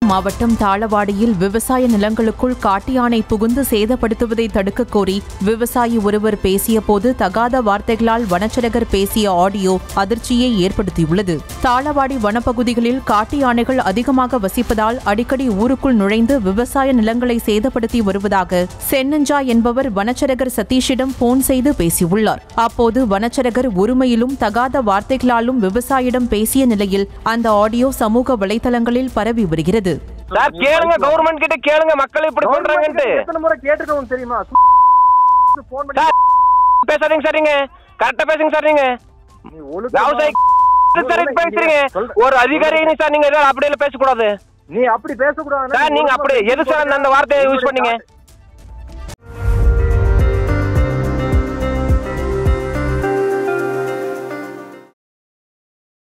மாவட்டம் தாளவாடியில் விவசாய நிலங்களுக்குள் காட்டு யானை புகுந்து சேதப்படுத்துவதை தடுக்க கோரி விவசாயி ஒருவர் பேசியபோது தகாத வார்த்தைகளால் வனச்சரகர் பேசிய ஆடியோ அதிர்ச்சியை ஏற்படுத்தியுள்ளது தாளவாடி வனப்பகுதிகளில் காட்டு யானைகள் அதிகமாக வசிப்பதால் அடிக்கடி ஊருக்குள் நுழைந்து விவசாய நிலங்களை சேதப்படுத்தி வருவதாக சென்னஞ்சா என்பவர் வனச்சரகர் சதீஷிடம் போன் செய்து பேசியுள்ளார் அப்போது வனச்சரகர் ஒருமையிலும் தகாத வார்த்தைகளாலும் விவசாயிடம் பேசிய நிலையில் அந்த ஆடியோ சமூக வலைதளங்களில் பரவி வருகிறது சார் கேளுங்க கவர்மெண்ட் கிட்ட கேளுங்க மக்கள் இப்படி பண்றாங்கன்ட்டு எத்தனை முறை கேட்டுக்கணும் தெரியுமா போன் பண்ணி சார் பேசாதீங்க சார் நீங்க கரெக்டா பேசுங்க சார் நீங்க நீ ஒழுக்கமா- விவசாயி சார் இப்ப பேசுறீங்க சொல்ற- ஒரு அதிகாரி சார் நீங்க அப்படி எல்லாம் பேசக்கூடாது நீ அப்படி பேசக்கூடாது சார் நீங்க அப்படி எது சார் அந்த வார்த்தையை யூஸ் பண்ணீங்க